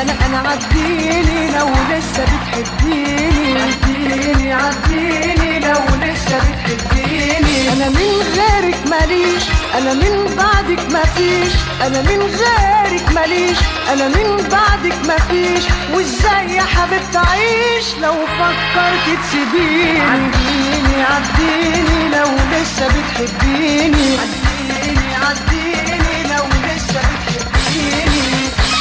انا انا عديني لو لسه بتحبيني عديني عديني لو لسه بتحبيني انا من غيرك ماليش انا من بعدك مفيش انا من غيرك ماليش انا من بعدك مفيش وازاي يا حبيبتي اعيش لو فكرت تسيبيني عديني عديني لو لسه بتحبيني عديني عديني لو لسه بتحبيني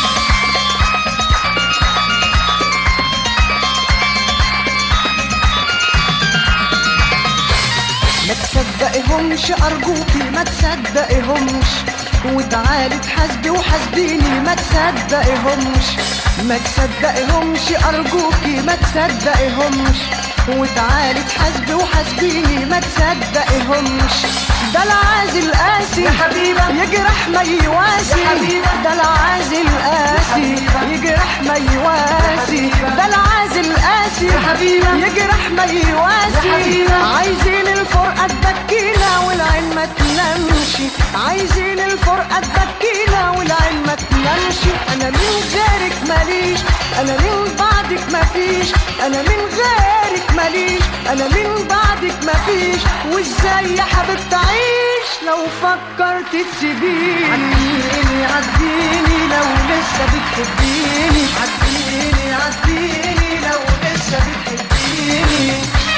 ما تصدقيهمش ارجوكي ما تصدقيهمش وتعالي تحاسبي وحاسبيني ما تصدقيهمش ما تصدقيهمش ارجوكي ما تصدقيهمش وتعالي تحاسبي وحاسبيني ما تصدقيهمش ده العازل قاسي يا حبيبة. يجرح ما يواسي يا حبيبة. ده العازل قاسي حبيبة. يجرح ما يواسي حبيبة. ده العازل قاسي يا حبيبة. يجرح ما يواسي يا حبيبة. عايزين الفرقة تبكينا والعين ما تنامش عايزين الفرقة تبكينا والعين ما تنامش انا من غيرك ماليش انا من بعدك مفيش انا من غيرك ماليش انا من بعدك مفيش وازاي يا حبيبتي اعيش لو فكرت تسيبيني عديني عديني لو لسه بتحبيني عديني عديني لو لسه بتحبيني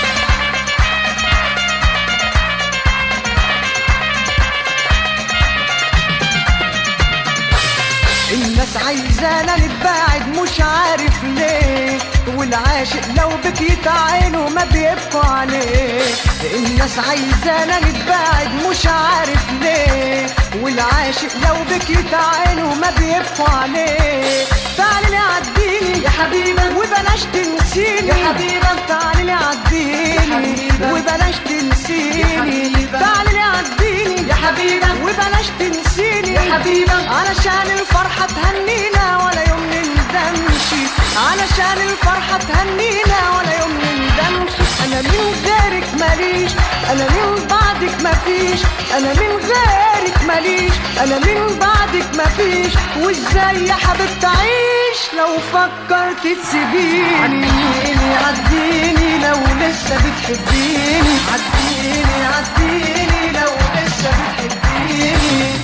الناس عايزانا نتباعد مش عارف ليه والعاشق لو بكيت عينه ما بيبقى عليه الناس عايزانا نتباعد مش عارف ليه والعاشق لو بكيت عينه ما بيبقى عليه تعالي لي عديني يا حبيبة. وبلاش تنسيني يا حبيبة. تعالي لي عديني حبيبة. وبلاش تنسيني حبيبة. تعالي لي عديني يا حبيبة. وبلاش تنسيني يا حبيبة. علشان الفرحة تهنينا ولا يوم نندمش علشان الفرحة تهنينا ولا يوم نندمش أنا من غيرك ماليش أنا من بعدك مفيش أنا من غيرك ماليش أنا من بعدك مفيش وإزاي يا حبيبتي أعيش لو فكرت تسيبيني عديني عديني لو لسه بتحبيني عديني عديني لو لسه بتحبيني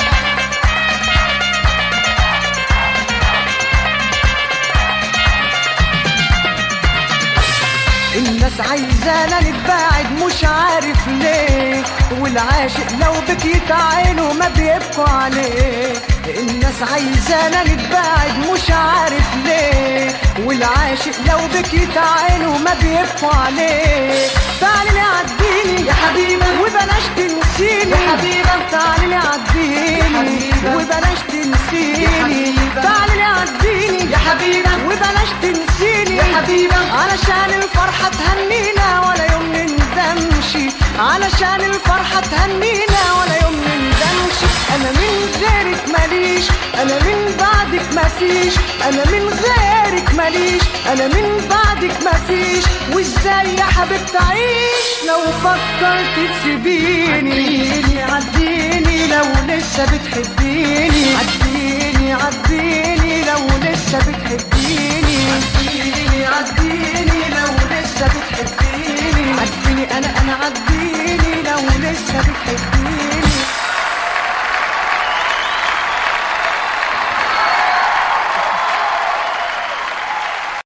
الناس عايزانا نتباعد مش عارف ليه والعاشق لو بكيت عينه ما بيبقى عليه الناس عايزانا نتباعد مش عارف ليه والعاشق لو بكيت عينه ما بيبقى عليه تعالي لي عديني يا حبيبة. وبلاش تنسيني يا حبيبة. تعالي لي عديني حبيبة. وبلاش تنسيني يا حبيبة. تعالي لي عديني يا حبيبة. وبلاش تنسيني يا حبيبة. علشان الفرحة تهنينا ولا يوم نندمش علشان الفرحة تهنينا ولا يوم نندمش أنا من غيرك ماليش أنا من بعدك مفيش أنا من غيرك ماليش أنا من بعدك مفيش وإزاي يا حبيبتي أعيش لو فكرت تسيبيني عديني عديني لو لسه بتحبيني عديني عديني لو لسه بتحبيني عديني عديني لو لسه بتحبيني عديني انا